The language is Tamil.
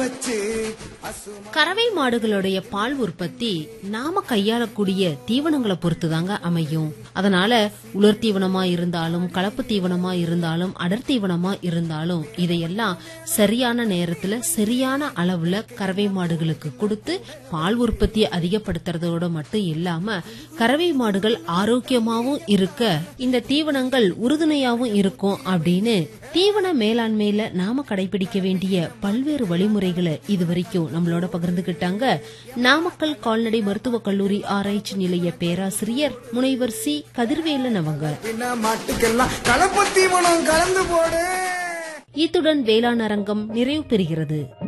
வச்சு அசுமா கறவை மாடுகளுடைய பால் உற்பத்தி நாம கையாளக்கூடிய தீவனங்களை பொறுத்து தாங்க அமையும் அதனால உலர் தீவனமா இருந்தாலும் கலப்பு தீவனமா இருந்தாலும் அடர் தீவனமா இருந்தாலும் இதையெல்லாம் சரியான நேரத்துல சரியான அளவுல கறவை மாடுகளுக்கு கொடுத்து பால் உற்பத்தியை அதிகப்படுத்துறதோட மட்டும் இல்லாம கறவை மாடுகள் ஆரோக்கியமாவும் இருக்க இந்த தீவனங்கள் உறுதுணையாவும் இருக்கும் அப்படின்னு தீவன மேலாண்மையில நாம கடைபிடிக்க வேண்டிய பல்வேறு வழிமுறைகளை இதுவரைக்கும் நம்மளோட பகிர்ந்துகிட்டாங்க நாமக்கல் கால்நடை மருத்துவக் கல்லூரி ஆராய்ச்சி நிலைய பேராசிரியர் முனைவர் சி கதிர்வேலன் அவங்க பின்ன மாட்டுக்கெல்லாம் கலப்பு தீவனம் கலந்து போடு இத்துடன் வேளாண் அரங்கம் நிறைவு பெறுகிறது